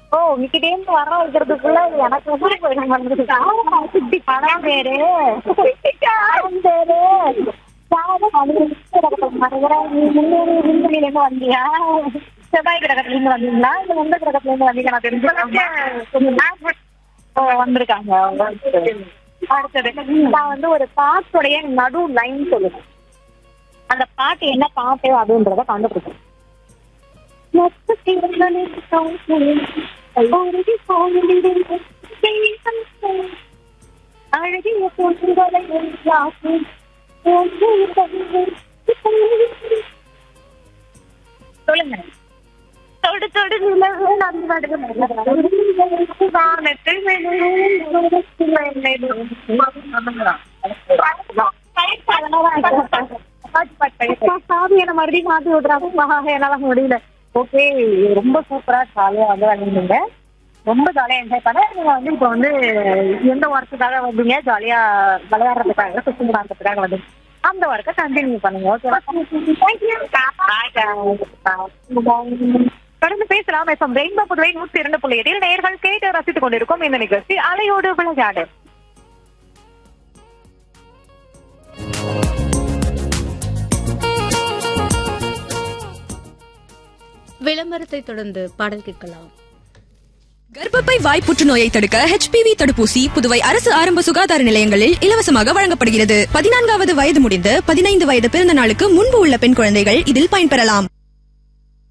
ஓ உங்ககிட்ட இருந்து வர வைக்கிறதுக்குள்ள எனக்கு வந்து போயிடும் வந்துருக்கு பணம் பேரு பணம் பேரு விண்வெளியில இருந்து வந்தியா செவ்வாய் கிரகத்துல இருந்து வந்தீங்களா இல்ல எந்த கிரகத்துல இருந்து வந்தீங்க நான் தெரிஞ்சுக்கலாமா ஓ வந்திருக்காங்க அடுத்தது நான் வந்து ஒரு பாட்டுடைய நடு லைன் சொல்லுவேன் அந்த பாட்டு என்ன பாட்டு அப்படின்றத கண்டுபிடிச்சேன் அழகிய பொண்ணுகளை சொல்லுங்க தொடு தொடு நிலவு நடந்து நடந்து வானத்தில் சாமி என்ன மறுபடியும் மாத்தி விடுறாங்க என்னால முடியல ஓகே ரொம்ப சூப்பரா ஜாலியா வந்து விளையாடுங்க ரொம்ப ஜாலியா என்ஜாய் பண்ண நீங்க வந்து இப்போ வந்து எந்த ஒர்க்குக்காக வந்தீங்க ஜாலியா விளையாடுறதுக்காக சுத்தம் பண்றதுக்காக வந்து அந்த ஒர்க்கை கண்டினியூ பண்ணுங்க ஓகேவா தொடர்ந்து பேசலாம் எஃப்எம் ரெயின்போ புதுவை நூற்றி இரண்டு புள்ளி எட்டில் நேர்கள் கேட்டு ரசித்துக் கொண்டிருக்கும் இந்த நிகழ்ச்சி அலையோடு விளையாடு விளம்பரத்தை தொடர்ந்து பாடல் கேட்கலாம் கர்ப்பப்பை வாய் புற்றுநோயை தடுக்க ஹெச்பிவி தடுப்பூசி புதுவை அரசு ஆரம்ப சுகாதார நிலையங்களில் இலவசமாக வழங்கப்படுகிறது பதினான்காவது வயது முடிந்து பதினைந்து வயது பிறந்த நாளுக்கு முன்பு உள்ள பெண் குழந்தைகள் இதில் பயன்பெறலாம்